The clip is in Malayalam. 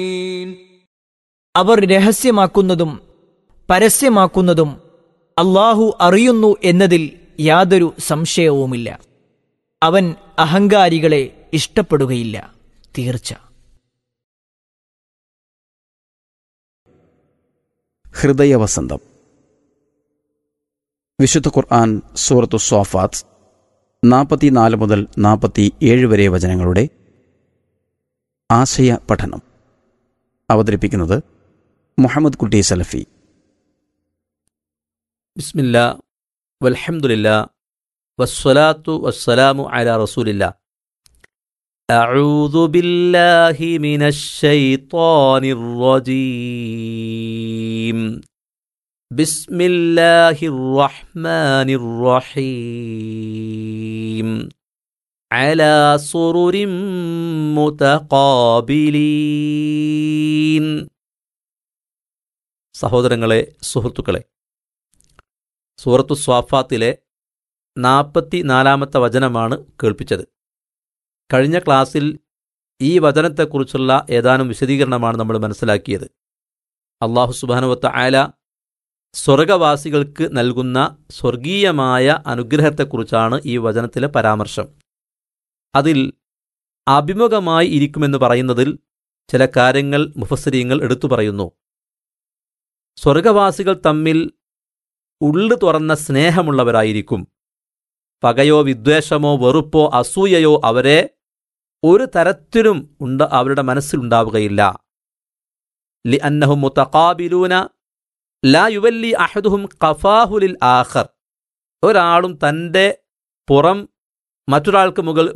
അവർ രഹസ്യമാക്കുന്നതും പരസ്യമാക്കുന്നതും അള്ളാഹു അറിയുന്നു എന്നതിൽ യാതൊരു സംശയവുമില്ല അവൻ അഹങ്കാരികളെ ഇഷ്ടപ്പെടുകയില്ല തീർച്ച ഹൃദയവസന്തം വിശുദ്ധ ഖുർആൻ സൂറത്തു സ്വാഫാത്ത് നാൽപ്പത്തിനാല് മുതൽ നാൽപ്പത്തി ഏഴ് വരെ വചനങ്ങളുടെ ആശയ പഠനം അവതരിപ്പിക്കുന്നത് മുഹമ്മദ് കുട്ടി സലഫി ബിസ്മില്ല വൽഹംദുലില്ല വസ്സലാത്തു വസ്സലാമു അല റസൂലില്ല أعوذ بالله من الشيطان الرجيم بسم الله الرحمن الرحيم على سرر متقابلين സഹോദരങ്ങളെ സുഹൃത്തുക്കളെ സൂറത്തു സ്വാഫാത്തിലെ നാൽപ്പത്തി നാലാമത്തെ വചനമാണ് കേൾപ്പിച്ചത് കഴിഞ്ഞ ക്ലാസ്സിൽ ഈ വചനത്തെക്കുറിച്ചുള്ള ഏതാനും വിശദീകരണമാണ് നമ്മൾ മനസ്സിലാക്കിയത് അള്ളാഹു സുബാനുവത്ത ആല സ്വർഗവാസികൾക്ക് നൽകുന്ന സ്വർഗീയമായ അനുഗ്രഹത്തെക്കുറിച്ചാണ് ഈ വചനത്തിലെ പരാമർശം അതിൽ അഭിമുഖമായി ഇരിക്കുമെന്ന് പറയുന്നതിൽ ചില കാര്യങ്ങൾ മുഫസരീങ്ങൾ എടുത്തു പറയുന്നു സ്വർഗവാസികൾ തമ്മിൽ ഉള്ളു തുറന്ന സ്നേഹമുള്ളവരായിരിക്കും പകയോ വിദ്വേഷമോ വെറുപ്പോ അസൂയയോ അവരെ ഒരു തരത്തിലും ഉണ്ട് അവരുടെ മനസ്സിലുണ്ടാവുകയില്ല ലി അന്നഹും മുത്തഖാബിലൂന ലാ യുവല്ലി അഹദുഹും ഖഫാഹുലിൽ ആഖർ ഒരാളും തൻ്റെ പുറം മറ്റൊരാൾക്ക് മുകൾ